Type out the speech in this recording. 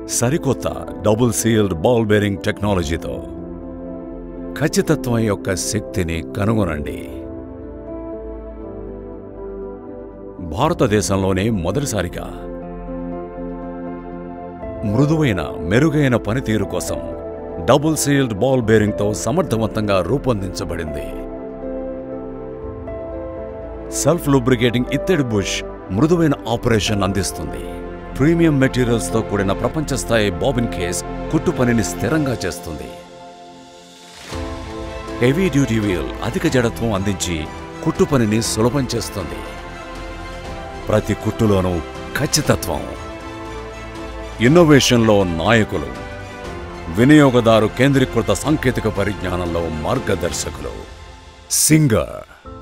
సరికొత్త double sealed ball bearing టెక్నాలజీతో ఖచ్చితత్వం యొక్క శక్తిని కనుగొనండి భారతదేశంలోనే మొదటిసారిగా మృదువైన మెరుగైన పనితీరు కోసం డబుల్ సీల్డ్ బాల్ బేరింగ్తో సమర్థవంతంగా రూపొందించబడింది సెల్ఫ్ లూబ్రికేటింగ్ ఇత్తడి బుష్ మృదువైన ఆపరేషన్ అందిస్తుంది ప్రీమియం మెటీరియల్స్తో కూడిన ప్రపంచ స్థాయి బాబిన్ కేస్ కుట్టు పనిని స్థిరంగా చేస్తుంది హెవీ డ్యూటీ వీల్ అధిక జడత్వం అందించి కుట్టు పనిని సులభం చేస్తుంది ప్రతి కుట్టులోనూ ఖచ్చితత్వం ఇన్నోవేషన్లో నాయకులు వినియోగదారు కేంద్రీకృత సాంకేతిక పరిజ్ఞానంలో మార్గదర్శకులు సింగర్